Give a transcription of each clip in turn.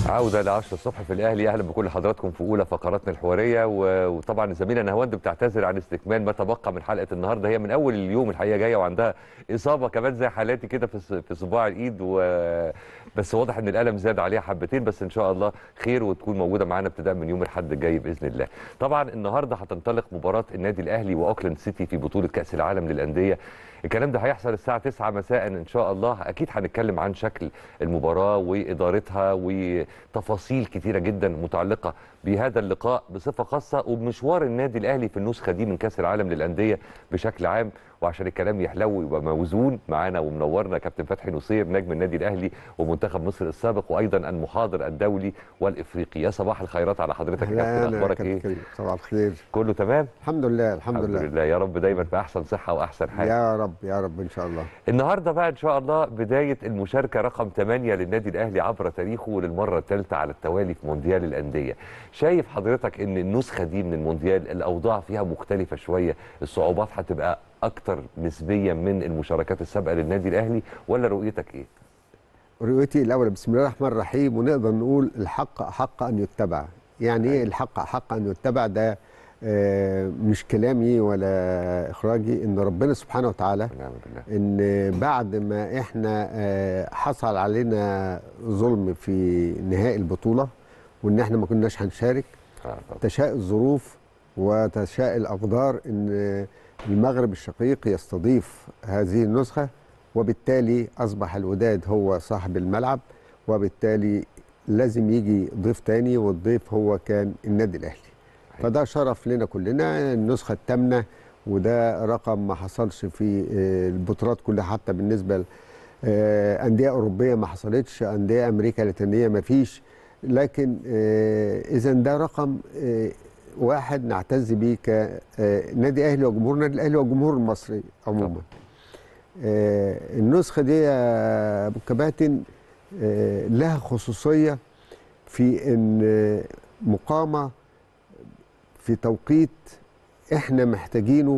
عودة ل 10 الصبح في الأهلي أهلا بكل حضراتكم في أولى فقراتنا الحوارية و- وطبعا الزميلة نهاوند بتعتذر عن استكمال ما تبقى من حلقة النهاردة هي من أول اليوم الحقيقة جاية وعندها إصابة كمان زي حالاتي كده في ص- في صباع الإيد و... بس واضح إن الألم زاد عليها حبتين بس إن شاء الله خير وتكون موجودة معانا ابتداء من يوم الأحد الجاي بإذن الله. طبعا النهاردة هتنطلق مباراة النادي الأهلي وأوكلاند سيتي في بطولة كأس العالم للأندية الكلام ده هيحصل الساعة 9 مساء إن شاء الله أكيد هنتكلم عن شكل المباراة وإدارتها وتفاصيل كتيرة جدا متعلقة بهذا اللقاء بصفة خاصة وبمشوار النادي الأهلي في النسخة دي من كأس العالم للأندية بشكل عام وعشان الكلام يحلو ويبقى موزون معانا ومنورنا كابتن فتحي نصير نجم النادي الأهلي ومنتخب مصر السابق وأيضا المحاضر الدولي والإفريقي يا صباح الخيرات على حضرتك يا كابتن أهلا يا أخبارك كابتن إيه؟ كريم. صباح الخير كله تمام؟ الحمد لله الحمد, الحمد لله لله يا رب دايما في أحسن صحة وأحسن حال يا رب يا رب ان شاء الله النهارده بقى ان شاء الله بدايه المشاركه رقم 8 للنادي الاهلي عبر تاريخه للمره الثالثه على التوالي في مونديال الانديه. شايف حضرتك ان النسخه دي من المونديال الاوضاع فيها مختلفه شويه، الصعوبات هتبقى اكتر نسبيا من المشاركات السابقه للنادي الاهلي ولا رؤيتك ايه؟ رؤيتي الاول بسم الله الرحمن الرحيم ونقدر نقول الحق احق ان يتبع يعني ايه الحق احق ان يتبع ده آه، مش كلامي ولا اخراجي ان ربنا سبحانه وتعالى نعم بالله. ان بعد ما احنا آه، حصل علينا ظلم في نهائي البطوله وان احنا ما كناش هنشارك آه طبعا. تشاء الظروف وتشاء الأقدار أن المغرب الشقيق يستضيف هذه النسخة وبالتالي أصبح الوداد هو صاحب الملعب وبالتالي لازم يجي ضيف تاني والضيف هو كان النادي الأهلي فده شرف لنا كلنا النسخة الثامنة وده رقم ما حصلش في آه، البطولات كلها حتى بالنسبة ل- آه، أندية أوروبية ما حصلتش أندية أمريكا اللاتينية ما فيش لكن إذا ده رقم آه، واحد نعتز بيه كنادي أهلي وجمهور النادي الأهلي والجمهور المصري عموما آه، النسخة دي يا أبو كباتن آه، لها خصوصية في أن آه، مقامة في توقيت احنا محتاجينه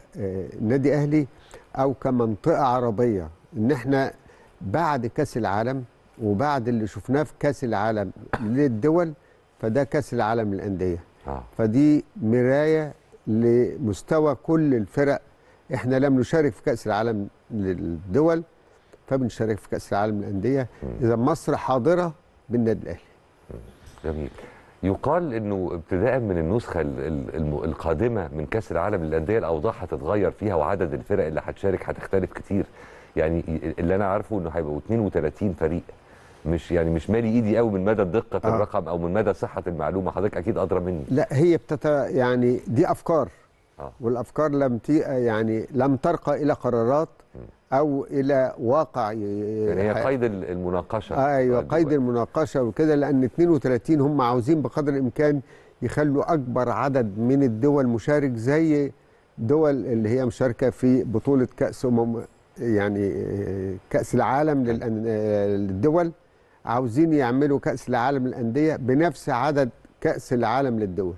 كنادي اهلي او كمنطقه عربيه ان احنا بعد كاس العالم وبعد اللي شفناه في كاس العالم للدول فده كاس العالم للانديه اه فدي مرايه لمستوى كل الفرق احنا لم نشارك في كاس العالم للدول فبنشارك في كاس العالم للانديه اذا مصر حاضره بالنادي الاهلي جميل. يقال انه ابتداء من النسخه ال- ال- الم- القادمه من كاس العالم للانديه الاوضاع هتتغير فيها وعدد الفرق اللي هتشارك هتختلف كتير يعني ي- اللي انا عارفه انه هيبقوا 32 فريق مش يعني مش مالي ايدي قوي من مدى دقه آه. الرقم او من مدى صحه المعلومه حضرتك اكيد ادرى مني لا هي بتتا يعني دي افكار آه. والافكار لم تي يعني لم ترقى الى قرارات او الى واقع ي- يعني هي ح- قيد ال- المناقشه آه ايوه دلوقتي. قيد المناقشه وكده لان 32 هم عاوزين بقدر الامكان يخلوا اكبر عدد من الدول مشارك زي دول اللي هي مشاركه في بطوله كاس امم يعني آه، كاس العالم للأن- آه، للدول عاوزين يعملوا كاس العالم للانديه بنفس عدد كاس العالم للدول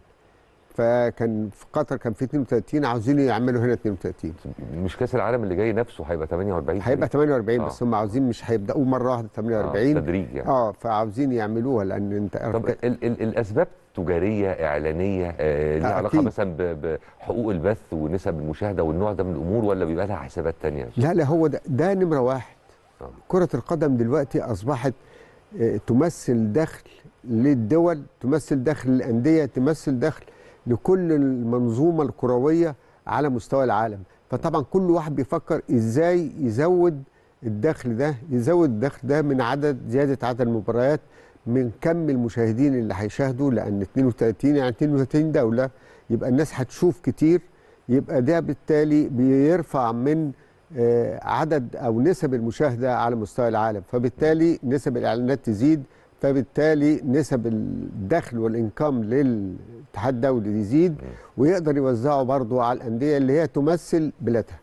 فكان في قطر كان في 32 عاوزين يعملوا هنا 32 مش كاس العالم اللي جاي نفسه هيبقى 48 هيبقى فريق. 48 آه. بس هم عاوزين مش هيبداوا مره واحده 48 آه تدريج يعني اه فعاوزين يعملوها لان انت طب ال ال الاسباب تجاريه اعلانيه آه ليها آه، علاقه أكيد. مثلا ب- بحقوق البث ونسب المشاهده والنوع ده من الامور ولا بيبقى لها حسابات تانية لا لا هو ده, ده نمره واحد آه. كره القدم دلوقتي اصبحت آه، تمثل دخل للدول تمثل دخل للانديه تمثل دخل لكل المنظومه الكرويه على مستوى العالم فطبعا كل واحد بيفكر ازاي يزود الدخل ده يزود الدخل ده من عدد زياده عدد المباريات من كم المشاهدين اللي هيشاهدوا لان 32 يعني 32 دوله يبقى الناس هتشوف كتير يبقى ده بالتالي بيرفع من آه، عدد او نسب المشاهده على مستوى العالم فبالتالي نسب الاعلانات تزيد فبالتالي نسب الدخل والانكم للاتحاد الدولي يزيد ويقدر يوزعه برضه على الانديه اللي هي تمثل بلادها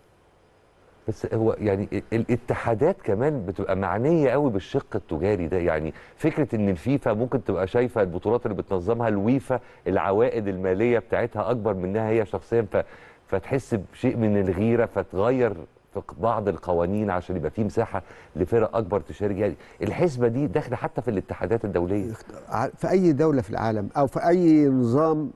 بس هو يعني ال- الاتحادات كمان بتبقى معنيه قوي بالشق التجاري ده يعني فكره ان الفيفا ممكن تبقى شايفه البطولات اللي بتنظمها الويفا العوائد الماليه بتاعتها اكبر منها هي شخصيا ف فتحس بشيء من الغيره فتغير في بعض القوانين عشان يبقى في مساحه لفرق اكبر تشارك يعني الحسبه دي داخله حتى في الاتحادات الدوليه في اي دوله في العالم او في اي نظام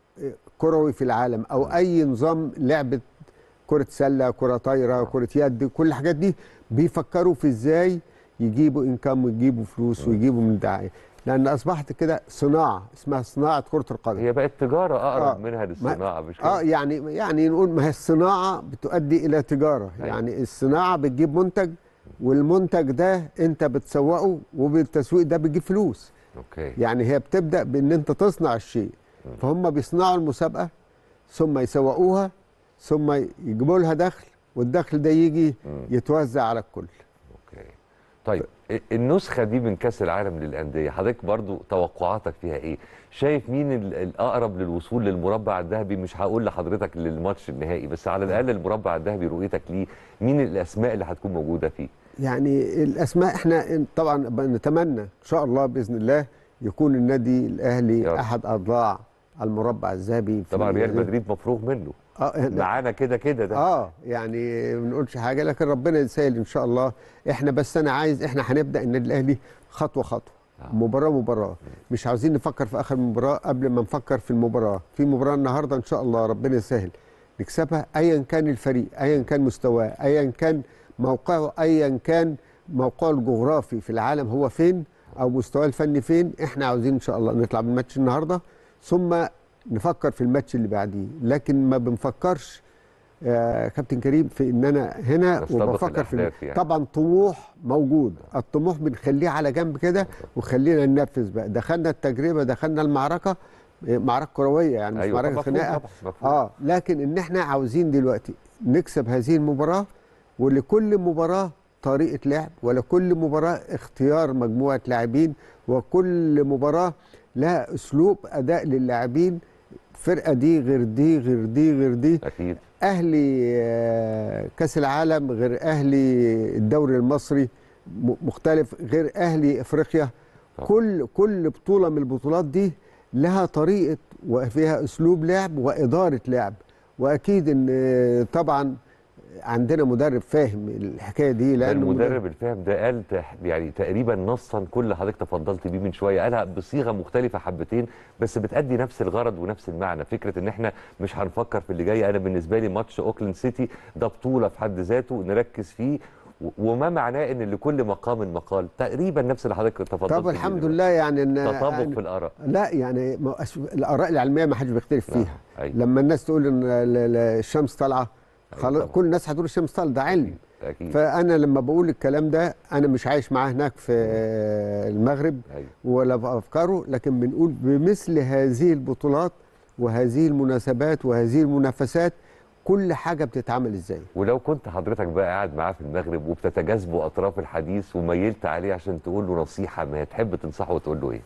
كروي في العالم او اي نظام لعبه كره سله كره طايره كره يد كل الحاجات دي بيفكروا في ازاي يجيبوا انكم ويجيبوا فلوس ويجيبوا من دعايه لان اصبحت كده صناعه اسمها صناعه كره القدم هي بقت تجاره اقرب آه. منها للصناعه مش كده اه يعني يعني نقول ما هي الصناعه بتؤدي الى تجاره أيوة. يعني الصناعه بتجيب منتج والمنتج ده انت بتسوقه وبالتسويق ده بتجيب فلوس اوكي يعني هي بتبدا بان انت تصنع الشيء فهم بيصنعوا المسابقه ثم يسوقوها ثم يجيبوا لها دخل والدخل ده يجي يتوزع على الكل اوكي طيب ال- النسخه دي من كاس العالم للانديه حضرتك برضو توقعاتك فيها ايه شايف مين ال- الاقرب للوصول للمربع الذهبي مش هقول لحضرتك للماتش النهائي بس على الاقل المربع الذهبي رؤيتك ليه مين الاسماء اللي هتكون موجوده فيه يعني الاسماء احنا طبعا نتمنى ان شاء الله باذن الله يكون النادي يا الاهلي رب. احد اضلاع المربع الذهبي في طبعا ريال هذه- مدريد مفروغ منه اه معانا كده كده ده اه يعني ما بنقولش حاجه لكن ربنا يسهل ان شاء الله احنا بس انا عايز احنا هنبدا النادي الاهلي خطوه خطوه آه. مباراه مباراه مش عاوزين نفكر في اخر مباراه قبل ما نفكر في المباراه في مباراه النهارده ان شاء الله ربنا يسهل نكسبها ايا كان الفريق ايا كان مستواه ايا كان موقعه ايا كان موقعه الجغرافي في العالم هو فين او مستواه الفني فين احنا عاوزين ان شاء الله نطلع من الماتش النهارده ثم نفكر في الماتش اللي بعديه لكن ما بنفكرش يا كابتن كريم في ان انا هنا نستبق وبفكر في الأهداف يعني. طبعا طموح موجود الطموح بنخليه على جنب كده وخلينا ننفذ بقى دخلنا التجربه دخلنا المعركه إيه، معركه كرويه يعني مش أيوة، معركه مفهوم خناقه طبعاً، مفهوم. اه لكن ان احنا عاوزين دلوقتي نكسب هذه المباراه ولكل مباراه طريقه لعب ولكل مباراه اختيار مجموعه لاعبين وكل مباراه لها اسلوب اداء للاعبين فرقه دي غير دي غير دي غير دي اكيد اهلي آه، كاس العالم غير اهلي الدوري المصري م- مختلف غير اهلي افريقيا طبعا. كل كل بطوله من البطولات دي لها طريقه وفيها اسلوب لعب واداره لعب واكيد ان آه، طبعا عندنا مدرب فاهم الحكايه دي ده لان المدرب الفاهم ده قال تح- يعني تقريبا نصا كل اللي حضرتك تفضلت بيه من شويه قالها بصيغه مختلفه حبتين بس بتأدي نفس الغرض ونفس المعنى فكره ان احنا مش هنفكر في اللي جاي انا بالنسبه لي ماتش اوكلاند سيتي ده بطوله في حد ذاته نركز فيه و- وما معناه ان لكل مقام مقال تقريبا نفس اللي حضرتك تفضلت طب بيه الحمد دلوقتي. لله يعني ان تطابق يعني في الاراء لا يعني ما أش- الاراء العلميه ما حدش بيختلف نعم، فيها أيوة. لما الناس تقول ان ال- ال- الشمس طالعه خلاص طبعا. كل الناس هتقول الشمس طالعه ده علم اكيد فانا لما بقول الكلام ده انا مش عايش معاه هناك في المغرب أيوة. ولا في افكاره لكن بنقول بمثل هذه البطولات وهذه المناسبات وهذه المنافسات كل حاجه بتتعمل ازاي ولو كنت حضرتك بقى قاعد معاه في المغرب وبتتجاذبوا اطراف الحديث وميلت عليه عشان تقول له نصيحه ما تحب تنصحه وتقول له ايه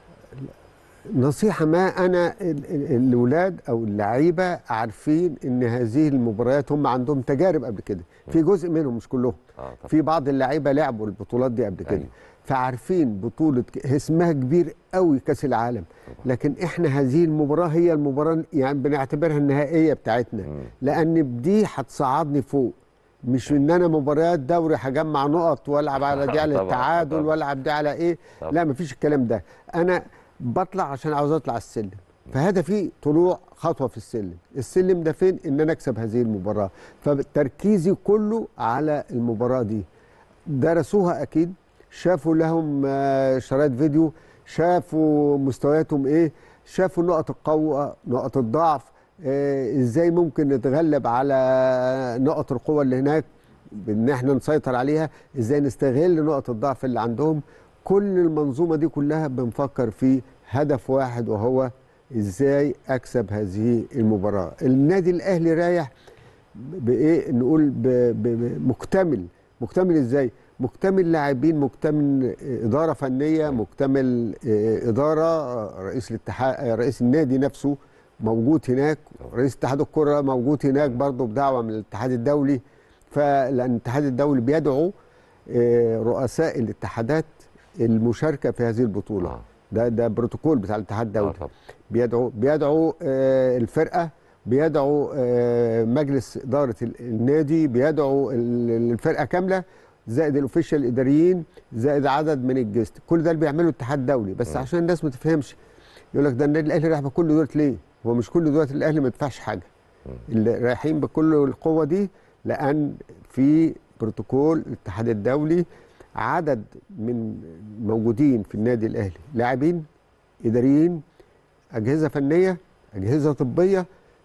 نصيحه ما انا ال- ال- الاولاد او اللعيبه عارفين ان هذه المباريات هم عندهم تجارب قبل كده في جزء منهم مش كلهم اه طبعا في بعض اللعيبه لعبوا البطولات دي قبل كده أيوة. فعارفين بطوله ك- اسمها كبير قوي كاس العالم لكن احنا هذه المباراه هي المباراه يعني بنعتبرها النهائيه بتاعتنا مم. لان دي هتصعدني فوق مش ان انا مباريات دوري هجمع نقط والعب على دي على طبعاً، التعادل طبعاً. والعب دي على ايه طبعاً. لا مفيش الكلام ده انا بطلع عشان عاوز اطلع السلم فهدفي طلوع خطوه في السلم السلم ده فين ان انا اكسب هذه المباراه فتركيزي كله على المباراه دي درسوها اكيد شافوا لهم آه، شرايط فيديو شافوا مستوياتهم ايه شافوا نقط القوه نقط الضعف آه، ازاي ممكن نتغلب على نقط القوه اللي هناك بان احنا نسيطر عليها ازاي نستغل نقط الضعف اللي عندهم كل المنظومه دي كلها بنفكر في هدف واحد وهو ازاي اكسب هذه المباراه النادي الاهلي رايح بايه نقول ب- ب- ب- مكتمل مكتمل ازاي مكتمل لاعبين مكتمل اداره فنيه مكتمل آه، اداره آه، رئيس الاتحاد آه، رئيس النادي نفسه موجود هناك رئيس اتحاد الكره موجود هناك برضه بدعوه من الاتحاد الدولي فلان الاتحاد الدولي بيدعو آه، رؤساء الاتحادات المشاركه في هذه البطوله آه. ده ده بروتوكول بتاع الاتحاد اه الدولي طبعا بيدعو بيدعو آه، الفرقه بيدعو آه، مجلس اداره ال- النادي بيدعو ال- الفرقه كامله زائد الاوفيشال الاداريين زائد عدد من الجست كل ده اللي بيعمله اتحاد دولي بس مم. عشان الناس ما تفهمش يقول لك ده النادي الاهلي رايح بكل دولت ليه هو مش كل دولت الاهلي ما يدفعش حاجه اللي رايحين بكل القوه دي لان في بروتوكول الاتحاد الدولي عدد من موجودين في النادي الاهلي لاعبين اداريين اجهزه فنيه اجهزه طبيه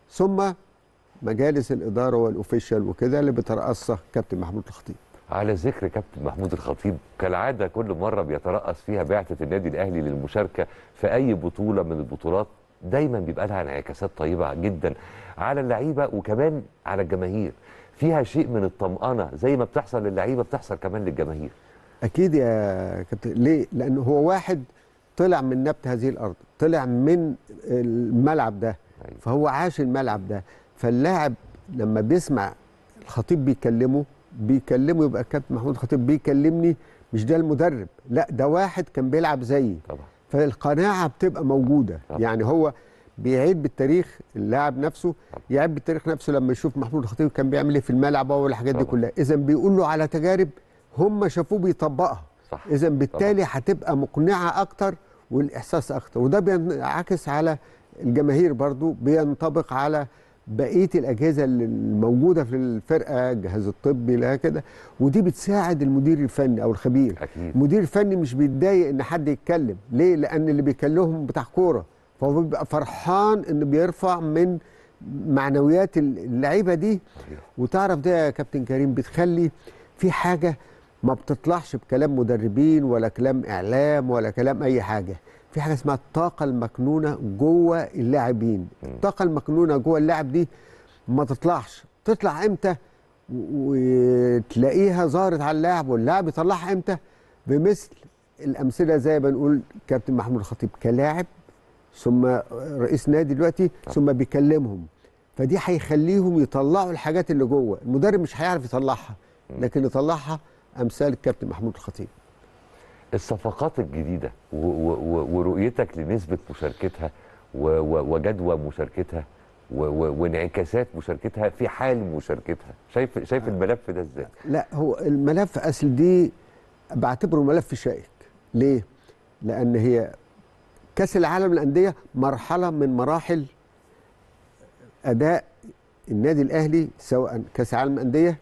ثم مجالس الاداره والاوفيشال وكده اللي بترأسها كابتن محمود الخطيب على ذكر كابتن محمود الخطيب كالعاده كل مره بيترأس فيها بعثه النادي الاهلي للمشاركه في اي بطوله من البطولات دايما بيبقى لها انعكاسات طيبه جدا على اللعيبه وكمان على الجماهير فيها شيء من الطمأنه زي ما بتحصل للعيبه بتحصل كمان للجماهير اكيد يا كابتن ليه لان هو واحد طلع من نبت هذه الارض طلع من الملعب ده أيوة. فهو عاش الملعب ده فاللاعب لما بيسمع الخطيب بيكلمه بيكلمه يبقى كابتن محمود الخطيب بيكلمني مش ده المدرب لا ده واحد كان بيلعب زيي طبعا فالقناعه بتبقى موجوده طبعا. يعني هو بيعيد بالتاريخ اللاعب نفسه طبعا. يعيد بالتاريخ نفسه لما يشوف محمود الخطيب كان بيعمل ايه في الملعب والحاجات دي طبعا. كلها اذا بيقول له على تجارب هم شافوه بيطبقها صح اذا بالتالي هتبقى مقنعه اكتر والاحساس اكتر وده بينعكس على الجماهير برضو بينطبق على بقيه الاجهزه اللي الموجوده في الفرقه الجهاز الطبي لا كده ودي بتساعد المدير الفني او الخبير اكيد المدير الفني مش بيتضايق ان حد يتكلم ليه لان اللي بيكلمهم بتاع كوره فهو بيبقى فرحان انه بيرفع من معنويات اللعيبه دي صحيح. وتعرف ده يا كابتن كريم بتخلي في حاجه ما بتطلعش بكلام مدربين ولا كلام اعلام ولا كلام اي حاجه في حاجه اسمها الطاقه المكنونه جوه اللاعبين الطاقه المكنونه جوه اللاعب دي ما تطلعش تطلع امتى و- وتلاقيها ظهرت على اللاعب واللاعب يطلعها امتى بمثل الامثله زي ما بنقول كابتن محمود الخطيب كلاعب ثم رئيس نادي دلوقتي ثم بيكلمهم فدي هيخليهم يطلعوا الحاجات اللي جوه المدرب مش هيعرف يطلعها لكن يطلعها امثال الكابتن محمود الخطيب الصفقات الجديده و- و- و- ورؤيتك لنسبه مشاركتها و- و- وجدوى مشاركتها و- و- وانعكاسات مشاركتها في حال مشاركتها شايف شايف الملف ده ازاي لا هو الملف اصل دي بعتبره ملف شائك ليه لان هي كاس العالم للانديه مرحله من مراحل اداء النادي الاهلي سواء كاس العالم للانديه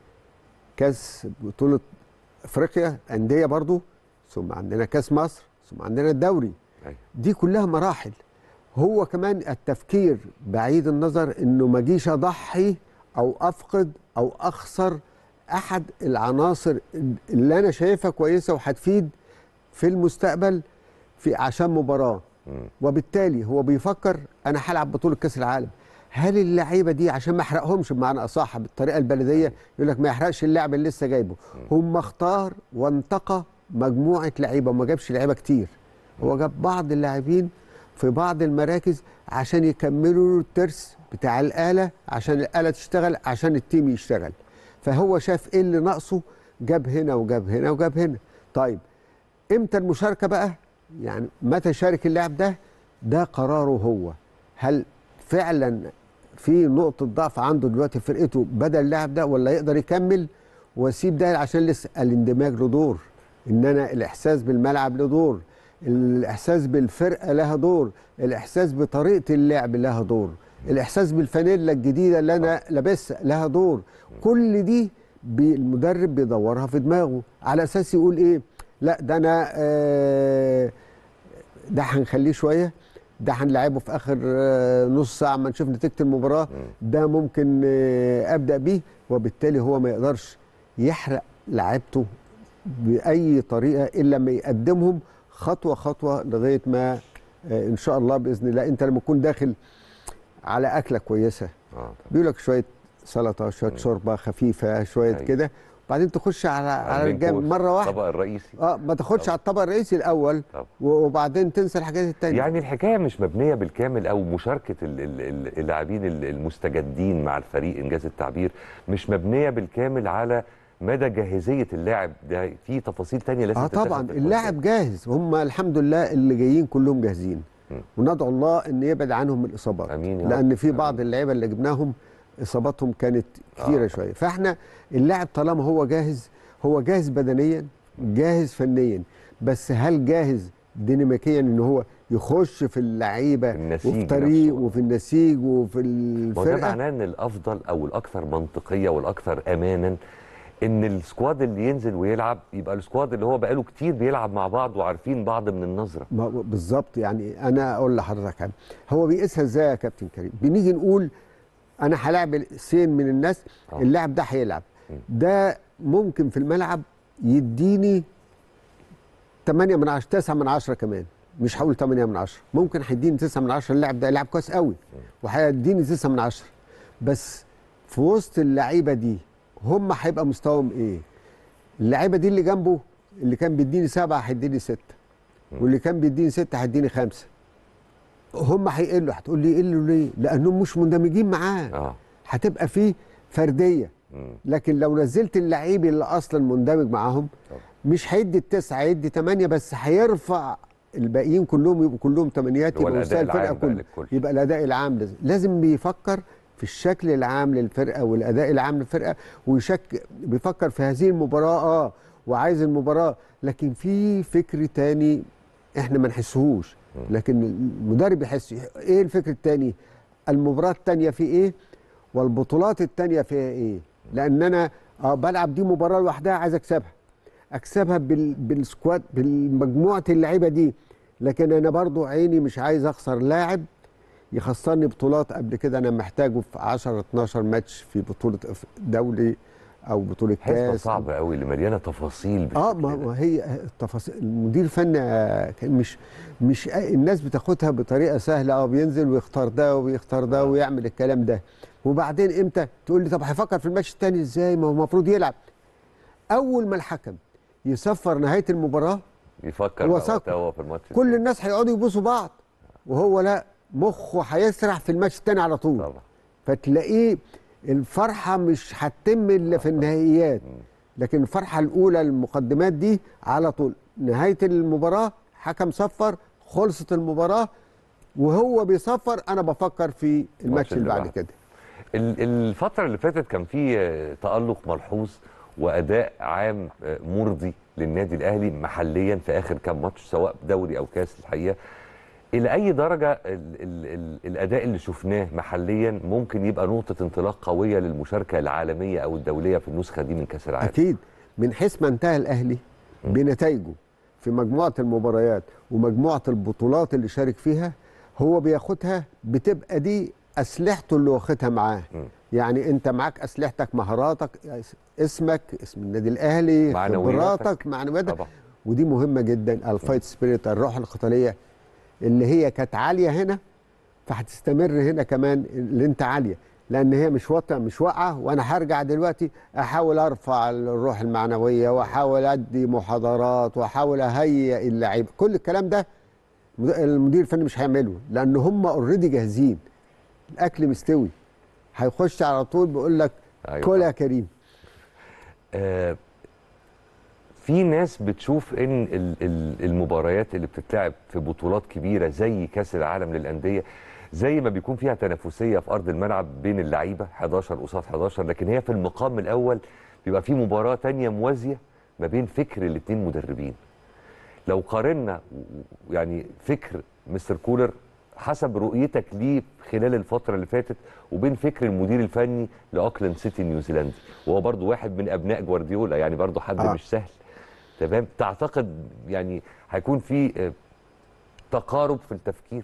كاس بطوله افريقيا انديه برضو ثم عندنا كاس مصر ثم عندنا الدوري أيوة. دي كلها مراحل هو كمان التفكير بعيد النظر انه ما جيش اضحي او افقد او اخسر احد العناصر اللي انا شايفها كويسه وهتفيد في المستقبل في عشان مباراه مم. وبالتالي هو بيفكر انا هلعب بطوله كاس العالم هل اللعيبه دي عشان ما احرقهمش بمعنى اصح بالطريقه البلديه يقول لك ما يحرقش اللاعب اللي لسه جايبه هم اختار وانتقى مجموعه لعيبه وما جابش لعيبه كتير هو جاب بعض اللاعبين في بعض المراكز عشان يكملوا له الترس بتاع الاله عشان الاله تشتغل عشان التيم يشتغل فهو شاف ايه اللي ناقصه جاب هنا وجاب هنا وجاب هنا طيب امتى المشاركه بقى يعني متى يشارك اللاعب ده ده قراره هو هل فعلا في نقطه ضعف عنده دلوقتي في فرقته بدل اللاعب ده ولا يقدر يكمل واسيب ده عشان لسه الاندماج له دور ان انا الاحساس بالملعب له دور الاحساس بالفرقه لها دور الاحساس بطريقه اللعب لها دور الاحساس بالفانيلا الجديده اللي انا لابسها لها دور كل دي بي- المدرب بيدورها في دماغه على اساس يقول ايه لا ده انا آه ده هنخليه شويه ده هنلعبه في اخر آه، نص ساعه ما نشوف نتيجه المباراه ده ممكن آه، ابدا بيه وبالتالي هو ما يقدرش يحرق لعيبته باي طريقه الا لما يقدمهم خطوه خطوه لغايه ما آه، ان شاء الله باذن الله انت لما تكون داخل على اكله كويسه اه بيقول لك شويه سلطه شويه شوربه خفيفه شويه أيوة. كده وبعدين تخش على على المين الجنب كورس، مره واحده الطبق الرئيسي اه ما تاخدش على الطبق الرئيسي الاول طبعا. وبعدين تنسى الحاجات التانية يعني الحكايه مش مبنيه بالكامل او مشاركه ال- ال- ال- اللاعبين ال- المستجدين مع الفريق انجاز التعبير مش مبنيه بالكامل على مدى جاهزيه اللاعب ده في تفاصيل تانية لازم اه تتاخد طبعا في اللاعب جاهز هم الحمد لله اللي جايين كلهم جاهزين وندعو الله ان يبعد عنهم الاصابات آمين يا رب. لان في بعض اللعيبه اللي جبناهم اصاباتهم كانت كثيره آه. آه. شويه فاحنا اللاعب طالما هو جاهز هو جاهز بدنيا جاهز فنيا بس هل جاهز ديناميكيا ان هو يخش في اللعيبه النسيج وفي طريق نفسه. وفي النسيج وفي ما هو ده الفرقه معناه ان الافضل او الاكثر منطقيه والاكثر امانا ان السكواد اللي ينزل ويلعب يبقى السكواد اللي هو بقاله كتير بيلعب مع بعض وعارفين بعض من النظره ما هو بالظبط يعني انا اقول لحضرتك حاجه هو بيقيسها ازاي يا كابتن كريم بنيجي نقول انا هلاعب سين من الناس آه. اللاعب ده هيلعب ده ممكن في الملعب يديني 8 من 10 9 من 10 كمان مش هقول 8 من 10 ممكن هيديني 9 من 10 اللاعب ده لاعب كويس قوي وهيديني 9 من 10 بس في وسط اللعيبه دي هم هيبقى مستواهم ايه اللعيبه دي اللي جنبه اللي كان بيديني سبعه هيديني سته واللي كان بيديني سته هيديني خمسه هم هيقلوا هتقول لي يقلوا ليه؟ لانهم مش مندمجين معاه اه هتبقى فيه فرديه مم. لكن لو نزلت اللعيب اللي اصلا مندمج معاهم طبعا. مش هيدي التسعه هيدي ثمانيه بس هيرفع الباقيين كلهم يبقوا كلهم ثمانيات هو يبقى الأداء مستوى الفرقه العام بقى كله للكل. يبقى الاداء العام لازم لازم بيفكر في الشكل العام للفرقه والاداء العام للفرقه ويشك بيفكر في هذه المباراه اه وعايز المباراه لكن في فكر تاني احنا ما نحسهوش لكن المدرب يحس ايه الفكر التاني المباراه التانيه في ايه والبطولات التانيه فيها ايه لان انا اه بلعب دي مباراه لوحدها عايز اكسبها اكسبها بال بالسكواد بالمجموعه اللعيبه دي لكن انا برضو عيني مش عايز اخسر لاعب يخسرني بطولات قبل كده انا محتاجه في 10 12 ماتش في بطوله أف- دولي او بطوله حسبه كاس صعبه قوي اللي مليانه تفاصيل اه بالشكل ما ده. ما هي التفاصيل المدير الفني آه، كان مش مش آه، الناس بتاخدها بطريقه سهله اه بينزل ويختار ده ويختار ده ويعمل الكلام ده وبعدين امتى تقول لي طب هيفكر في الماتش الثاني ازاي ما هو المفروض يلعب اول ما الحكم يصفر نهايه المباراه يفكر هو بقى ساق- وقتها هو في الماتش كل الناس هيقعدوا يبوسوا بعض وهو لا مخه هيسرح في الماتش الثاني على طول طبعا فتلاقيه الفرحه مش هتتم الا في النهائيات لكن الفرحه الاولى المقدمات دي على طول نهايه المباراه حكم صفر خلصت المباراه وهو بيصفر انا بفكر في الماتش اللي اللي بعد بعده. كده ال- الفترة اللي فاتت كان في آه، تألق ملحوظ وأداء عام آه، مرضي للنادي الأهلي محليا في آخر كام ماتش سواء دوري أو كاس الحقيقة إلى أي درجة ال ال ال الأداء اللي شفناه محليا ممكن يبقى نقطة انطلاق قوية للمشاركة العالمية أو الدولية في النسخة دي من كأس العالم اكيد من حيث ما انتهى الاهلي بنتائجه في مجموعه المباريات ومجموعه البطولات اللي شارك فيها هو بياخدها بتبقى دي اسلحته اللي واخدها معاه مم. يعني انت معاك اسلحتك مهاراتك اسمك اسم النادي الاهلي معنوياتك. خبراتك معنوياتك طبعا ودي مهمه جدا الفايت سبيريت الروح القتاليه اللي هي كانت عاليه هنا فهتستمر هنا كمان اللي انت عاليه لان هي مش واطيه مش واقعه وانا هرجع دلوقتي احاول ارفع الروح المعنويه واحاول ادي محاضرات واحاول اهيئ اللعيبه كل الكلام ده مد- المدير الفني مش هيعمله لان هم اوريدي جاهزين الاكل مستوي هيخش على طول بيقول لك أيوة كل طبعاً. يا كريم آه، في ناس بتشوف ان ال- ال- المباريات اللي بتتلعب في بطولات كبيره زي كاس العالم للانديه زي ما بيكون فيها تنافسيه في ارض الملعب بين اللعيبه 11 قصاد 11 لكن هي في المقام الاول بيبقى في مباراه تانية موازيه ما بين فكر الاثنين مدربين لو قارنا و- و- يعني فكر مستر كولر حسب رؤيتك ليه خلال الفتره اللي فاتت وبين فكر المدير الفني لاوكلاند سيتي نيوزيلندي وهو برضو واحد من ابناء جوارديولا يعني برضو حد آه. مش سهل تمام تعتقد يعني هيكون في آه، تقارب في التفكير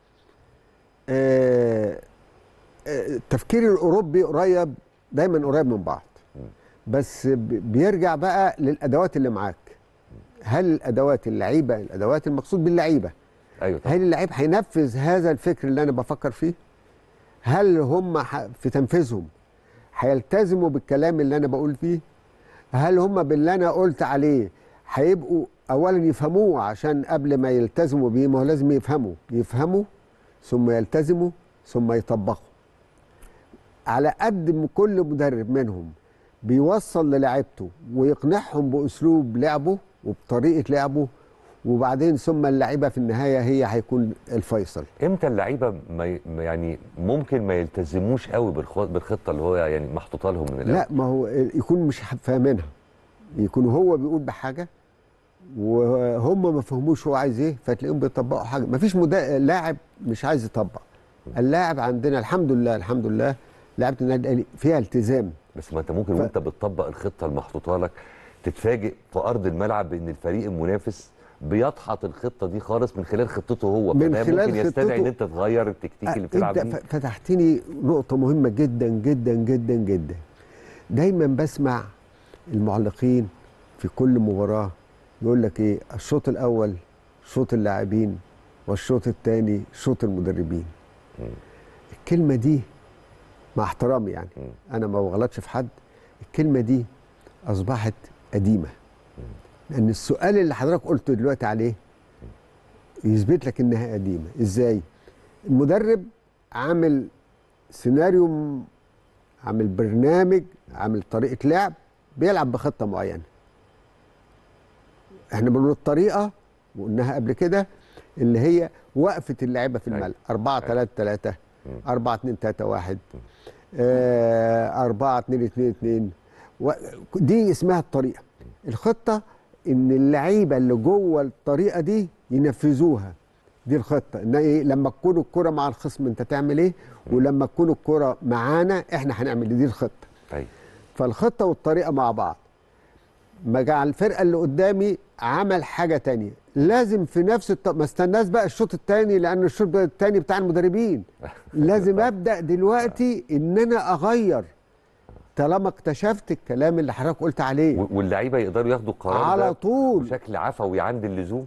آه، آه، التفكير الاوروبي قريب دايما قريب من بعض بس ب- بيرجع بقى للادوات اللي معاك هل الادوات اللعيبه الادوات المقصود باللعيبه ايوه طبعا هل اللعيب هينفذ هذا الفكر اللي انا بفكر فيه هل هم ح- في تنفيذهم هيلتزموا بالكلام اللي انا بقول فيه هل هم باللي انا قلت عليه هيبقوا اولا يفهموه عشان قبل ما يلتزموا بيه ما هو لازم يفهموا يفهموا ثم يلتزموا ثم يطبقوا على قد ما كل مدرب منهم بيوصل للاعيبته ويقنعهم باسلوب لعبه وبطريقه لعبه وبعدين ثم اللعيبه في النهايه هي هيكون الفيصل امتى اللعيبه ما ي- ما يعني ممكن ما يلتزموش قوي بالخ- بالخطه اللي هو يعني محطوطه لهم من الاول لا ما هو يكون مش فاهمينها يكون هو بيقول بحاجه وهم ما فهموش هو عايز ايه فتلاقيهم بيطبقوا حاجه ما فيش مدا... لاعب مش عايز يطبق اللاعب عندنا الحمد لله الحمد لله لعبه النادي الاهلي فيها التزام بس ما انت ممكن ف- وانت بتطبق الخطه المحطوطه لك تتفاجئ في ارض الملعب بان الفريق المنافس بيدحض الخطه دي خالص من خلال خطته هو من فده خلال ممكن يستدعي ان خطته. انت تغير التكتيك اللي بتلعب انت بيه ف- فتحتني نقطه مهمه جدا جدا جدا جدا دايما بسمع المعلقين في كل مباراه يقول لك ايه الشوط الاول شوط اللاعبين والشوط الثاني شوط المدربين الكلمه دي مع احترامي يعني انا ما بغلطش في حد الكلمه دي اصبحت قديمه لان السؤال اللي حضرتك قلته دلوقتي عليه يثبت لك انها قديمه ازاي المدرب عامل سيناريو م- عامل برنامج عامل طريقه لعب بيلعب بخطه معينه احنا بنقول الطريقه وقلناها قبل كده اللي هي وقفه اللعيبه في أيوة. الملعب 4 أيوة. 3 3 مم. 4 2 3 1 4 2 2 2 و- دي اسمها الطريقه الخطه ان اللعيبه اللي جوه الطريقه دي ينفذوها دي الخطه ان ايه لما تكون الكره مع الخصم انت تعمل ايه ولما تكون الكره معانا احنا هنعمل إيه؟ دي الخطه طيب فالخطه والطريقه مع بعض ما جعل الفرقه اللي قدامي عمل حاجه تانية لازم في نفس الط... ما استناش بقى الشوط الثاني لان الشوط الثاني بتاع المدربين لازم ابدا دلوقتي ان انا اغير طالما اكتشفت الكلام اللي حضرتك قلت عليه و- واللعيبه يقدروا ياخدوا القرار على ده طول بشكل عفوي عند اللزوم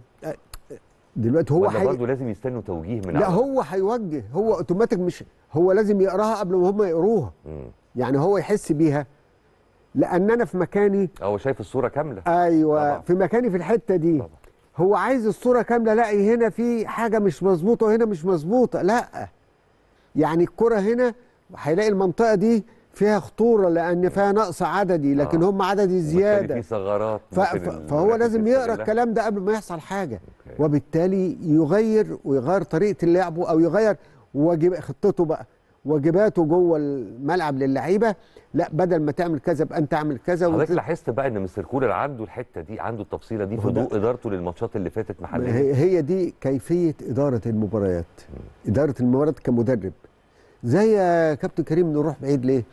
دلوقتي هو ولا حي... برضه لازم يستنوا توجيه من لا عندك؟ هو هيوجه هو اوتوماتيك مش هو لازم يقراها قبل ما هم يقروها مم. يعني هو يحس بيها لان انا في مكاني هو شايف الصوره كامله ايوه طبعا. في مكاني في الحته دي طبعا. هو عايز الصوره كامله لاقي هنا في حاجه مش مظبوطه وهنا مش مظبوطه لا يعني الكره هنا هيلاقي المنطقه دي فيها خطوره لان فيها نقص عددي لكن آه. هم عددي وبالتالي زياده في ثغرات ف... ممكن ف... فهو المنافس لازم يقرا يستغلها. الكلام ده قبل ما يحصل حاجه أوكي. وبالتالي يغير ويغير طريقه لعبه او يغير واجب خطته بقى واجباته جوه الملعب للعيبه لا بدل ما تعمل كذا يبقى انت اعمل كذا حضرتك وت... لاحظت بقى ان مستر كولر عنده الحته دي عنده التفصيله دي ما في هو ده- ضوء ادارته للماتشات اللي فاتت محليا هي هي دي كيفيه اداره المباريات اداره المباريات كمدرب زي يا كابتن كريم نروح بعيد ليه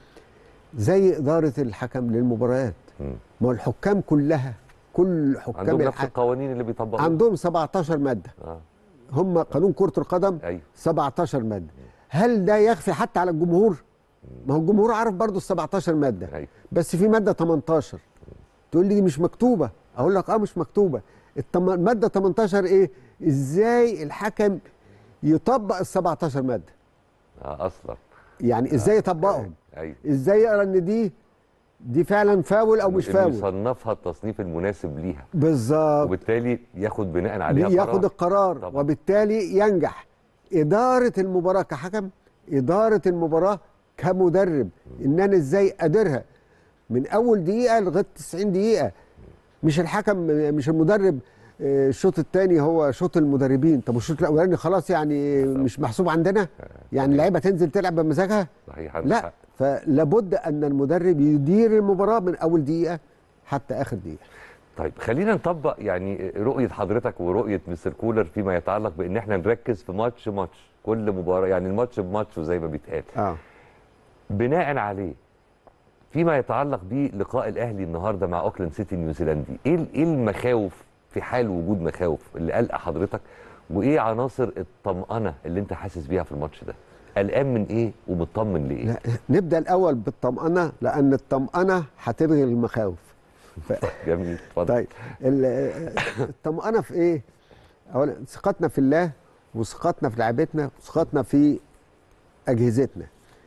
زي اداره الحكم للمباريات مم. ما هو الحكام كلها كل حكام عندهم نفس الحكم القوانين اللي بيطبقوها عندهم 17 ماده اه هم قانون كره القدم ايوه 17 ماده هل ده يخفي حتى على الجمهور ما هو الجمهور عارف برضه ال 17 ماده ايوه بس في ماده 18 تقول لي دي مش مكتوبه اقول لك اه مش مكتوبه التم... الماده 18 ايه ازاي الحكم يطبق ال 17 ماده اه اصلا يعني ازاي يطبقهم ايوه ازاي يقرا ان دي دي فعلا فاول او مش إنه فاول يصنفها التصنيف المناسب ليها بالظبط وبالتالي ياخد بناء عليها ياخد قرار. القرار طبعا. وبالتالي ينجح إدارة المباراة كحكم إدارة المباراة كمدرب إن أنا إزاي أديرها من أول دقيقة لغاية 90 دقيقة مش الحكم مش المدرب آه، الشوط الثاني هو شوط المدربين طب الشوط الأولاني خلاص يعني مش محسوب عندنا يعني اللعيبة تنزل تلعب بمزاجها صحيح عندك لا حق. فلابد أن المدرب يدير المباراة من أول دقيقة حتى آخر دقيقة طيب خلينا نطبق يعني رؤيه حضرتك ورؤيه مستر كولر فيما يتعلق بان احنا نركز في ماتش ماتش كل مباراه يعني الماتش بماتشه زي ما بيتقال اه بناء عليه فيما يتعلق بلقاء الاهلي النهارده مع اوكلاند سيتي النيوزيلندي ايه ال- ايه المخاوف في حال وجود مخاوف اللي قلق حضرتك وايه عناصر الطمأنه اللي انت حاسس بيها في الماتش ده قلقان من ايه ومطمن لايه لا نبدا الاول بالطمانه لان الطمانه هتلغي المخاوف ف... جميل اتفضل طيب ال- الطمانه في ايه اولا ثقتنا في الله وثقتنا في لعيبتنا وثقتنا في اجهزتنا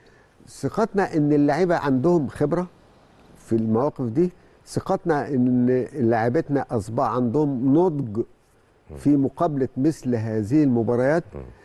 ثقتنا ان اللعيبه عندهم خبره في المواقف دي ثقتنا ان لعيبتنا اصبح عندهم نضج في مقابله مثل هذه المباريات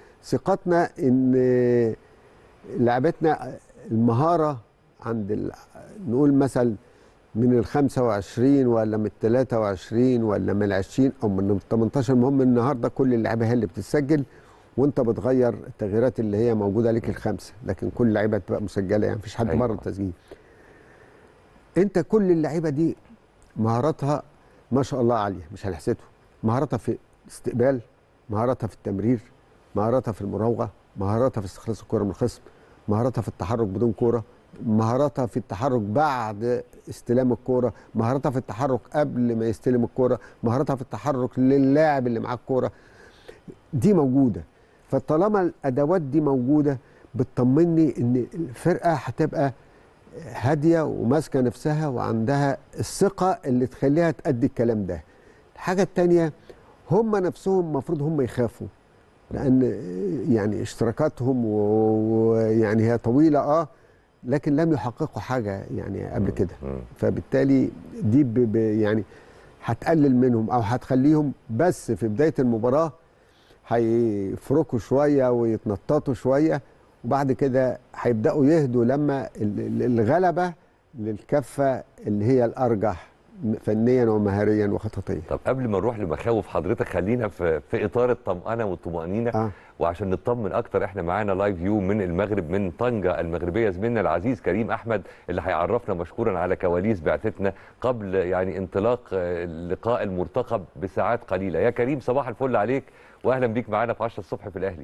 ثقتنا ان لعبتنا المهاره عند ال... نقول مثلا من ال 25 ولا من ال 23 ولا من ال 20 او من ال 18 المهم النهارده كل اللعيبه هي اللي بتتسجل وانت بتغير التغييرات اللي هي موجوده ليك الخمسه لكن كل اللعيبه بتبقى مسجله يعني مفيش حد أيوة. بره التسجيل انت كل اللعيبه دي مهاراتها ما شاء الله عاليه مش هنحسدهم مهاراتها في الاستقبال مهاراتها في التمرير مهاراتها في المراوغه مهاراتها في استخلاص الكره من الخصم مهاراتها في التحرك بدون كوره مهاراتها في التحرك بعد استلام الكوره مهاراتها في التحرك قبل ما يستلم الكوره مهاراتها في التحرك للاعب اللي معاه الكوره دي موجوده فطالما الادوات دي موجوده بتطمني ان الفرقه هتبقى هاديه وماسكه نفسها وعندها الثقه اللي تخليها تأدي الكلام ده الحاجه التانيه هم نفسهم المفروض هم يخافوا لان يعني اشتراكاتهم و- ويعني هي طويله اه لكن لم يحققوا حاجه يعني قبل كده مم. فبالتالي دي ب ب يعني هتقلل منهم او هتخليهم بس في بدايه المباراه هيفركوا شويه ويتنططوا شويه وبعد كده هيبداوا يهدوا لما ال- ال- الغلبه للكفه اللي هي الارجح فنيا ومهاريا وخططيا طب قبل ما نروح لمخاوف حضرتك خلينا في في اطار الطمانه والطمانينه آه. وعشان نطمن اكتر احنا معانا لايف فيو من المغرب من طنجه المغربيه زميلنا العزيز كريم احمد اللي هيعرفنا مشكورا على كواليس بعثتنا قبل يعني انطلاق آه، اللقاء المرتقب بساعات قليله يا كريم صباح الفل عليك واهلا بيك معانا في 10 الصبح في الاهلي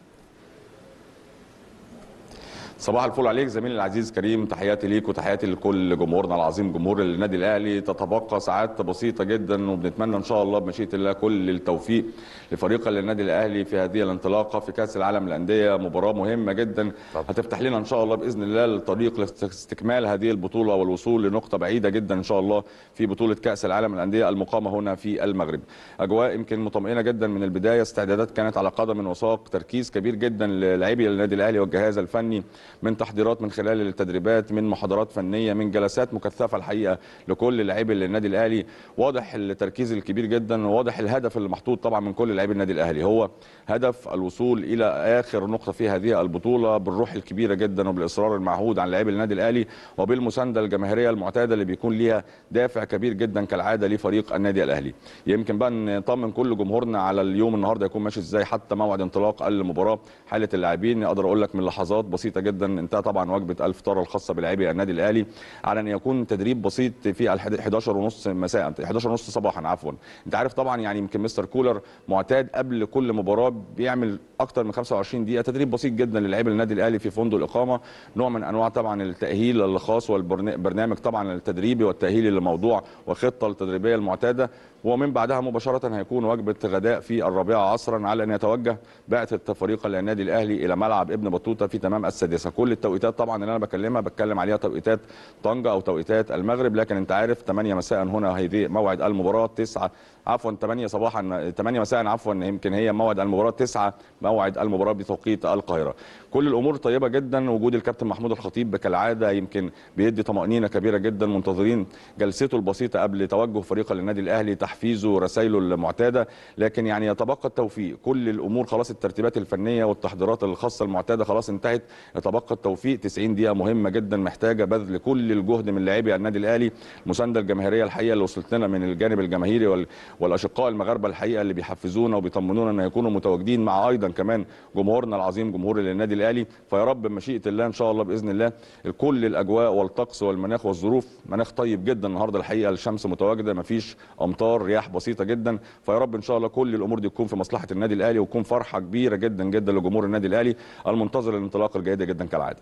صباح الفل عليك زميلي العزيز كريم تحياتي ليك وتحياتي لكل جمهورنا العظيم جمهور النادي الاهلي تتبقى ساعات بسيطه جدا وبنتمنى ان شاء الله بمشيئه الله كل التوفيق لفريق النادي الاهلي في هذه الانطلاقه في كاس العالم للانديه مباراه مهمه جدا طبعا. هتفتح لنا ان شاء الله باذن الله الطريق لاستكمال هذه البطوله والوصول لنقطه بعيده جدا ان شاء الله في بطوله كاس العالم للانديه المقامه هنا في المغرب اجواء يمكن مطمئنه جدا من البدايه استعدادات كانت على قدم وساق تركيز كبير جدا للاعبي النادي الاهلي والجهاز الفني من تحضيرات من خلال التدريبات من محاضرات فنيه من جلسات مكثفه الحقيقه لكل لاعبي النادي الاهلي واضح التركيز الكبير جدا وواضح الهدف اللي محطوط طبعا من كل لاعبي النادي الاهلي هو هدف الوصول الى اخر نقطه في هذه البطوله بالروح الكبيره جدا وبالاصرار المعهود عن لاعبي النادي الاهلي وبالمسانده الجماهيريه المعتاده اللي بيكون ليها دافع كبير جدا كالعاده لفريق النادي الاهلي يمكن بقى نطمن كل جمهورنا على اليوم النهارده يكون ماشي ازاي حتى موعد انطلاق المباراه حاله اللاعبين اقدر اقول لك من لحظات بسيطه جدا انتهى طبعا وجبه الفطار الخاصه بلاعبي النادي الاهلي على ان يكون تدريب بسيط في الحد- 11 ونص مساء 11 ونص صباحا عفوا انت عارف طبعا يعني يمكن مستر كولر معتاد قبل كل مباراه بيعمل اكتر من 25 دقيقه تدريب بسيط جدا للاعبي النادي الاهلي في فندق الاقامه نوع من انواع طبعا التاهيل الخاص والبرنامج طبعا التدريبي والتاهيلي للموضوع وخطه التدريبيه المعتاده ومن بعدها مباشره هيكون وجبه غداء في الرابعه عصرا على ان يتوجه بعثه فريق النادي الاهلي الى ملعب ابن بطوطه في تمام السادسه كل التوقيتات طبعا اللي انا بكلمها بتكلم عليها توقيتات طنجه او توقيتات المغرب لكن انت عارف 8 مساء هنا هذه موعد المباراه 9 عفوا 8 صباحا 8 مساء عفوا يمكن هي موعد المباراه 9 موعد المباراه بتوقيت القاهره كل الامور طيبه جدا وجود الكابتن محمود الخطيب كالعاده يمكن بيدي طمانينه كبيره جدا منتظرين جلسته البسيطه قبل توجه فريق النادي الاهلي تحفيزه رسائله المعتاده لكن يعني يتبقى التوفيق كل الامور خلاص الترتيبات الفنيه والتحضيرات الخاصه المعتاده خلاص انتهت يتبقى التوفيق 90 دقيقه مهمه جدا محتاجه بذل كل الجهد من لاعبي النادي الاهلي المسانده الجماهيريه الحقيقه اللي وصلت لنا من الجانب الجماهيري وال... والاشقاء المغاربه الحقيقه اللي بيحفزونا وبيطمنونا ان يكونوا متواجدين مع ايضا كمان جمهورنا العظيم جمهور النادي الاهلي فيا رب بمشيئه الله ان شاء الله باذن الله كل الاجواء والطقس والمناخ والظروف مناخ طيب جدا النهارده الحقيقه الشمس متواجده مفيش امطار رياح بسيطه جدا فيا رب ان شاء الله كل الامور دي تكون في مصلحه النادي الاهلي وتكون فرحه كبيره جدا جدا لجمهور النادي الاهلي المنتظر الانطلاقه الجيده جدا كالعاده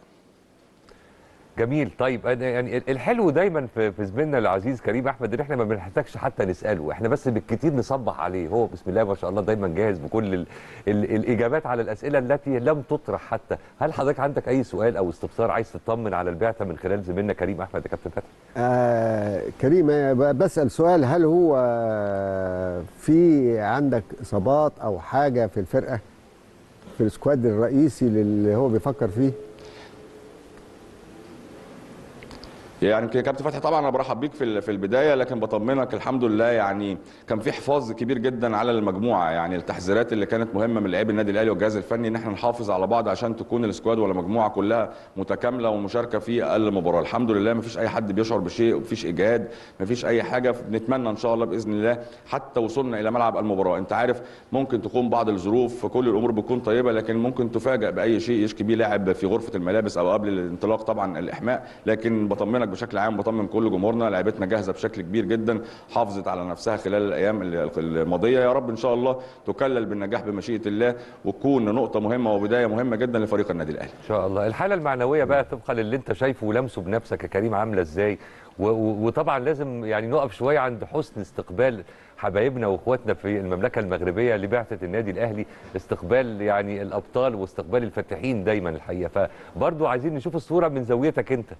جميل طيب أنا يعني الحلو دايما في في زميلنا العزيز كريم احمد ان احنا ما بنحتاجش حتى نساله احنا بس بالكتير نصبح عليه هو بسم الله ما شاء الله دايما جاهز بكل ال ال الاجابات على الاسئله التي لم تطرح حتى هل حضرتك عندك اي سؤال او استفسار عايز تطمن على البعثه من خلال زميلنا كريم احمد يا كابتن فتحي آه كريم آه، ب- بسأل سؤال هل هو في عندك إصابات أو حاجة في الفرقة في السكواد الرئيسي اللي هو بيفكر فيه يعني يمكن يا كابتن فتحي طبعا انا برحب بيك في ال- في البدايه لكن بطمنك الحمد لله يعني كان في حفاظ كبير جدا على المجموعه يعني التحذيرات اللي كانت مهمه من لاعبي النادي الاهلي والجهاز الفني ان احنا نحافظ على بعض عشان تكون السكواد ولا المجموعه كلها متكامله ومشاركه في المباراه الحمد لله ما فيش اي حد بيشعر بشيء ومفيش اجهاد ما فيش اي حاجه نتمنى ان شاء الله باذن الله حتى وصلنا الى ملعب المباراه انت عارف ممكن تكون بعض الظروف كل الامور بتكون طيبه لكن ممكن تفاجئ باي شيء يشكي بيه لاعب في غرفه الملابس او قبل الانطلاق طبعا الاحماء لكن بطمنك بشكل عام بطمن كل جمهورنا لعيبتنا جاهزه بشكل كبير جدا حافظت على نفسها خلال الايام الماضيه يا رب ان شاء الله تكلل بالنجاح بمشيئه الله وتكون نقطه مهمه وبدايه مهمه جدا لفريق النادي الاهلي ان شاء الله الحاله المعنويه بقى طبقا للي انت شايفه ولمسه بنفسك يا كريم عامله ازاي و- و- وطبعا لازم يعني نقف شويه عند حسن استقبال حبايبنا واخواتنا في المملكه المغربيه لبعثه النادي الاهلي استقبال يعني الابطال واستقبال الفاتحين دايما الحقيقه فبرضو عايزين نشوف الصوره من زاويتك انت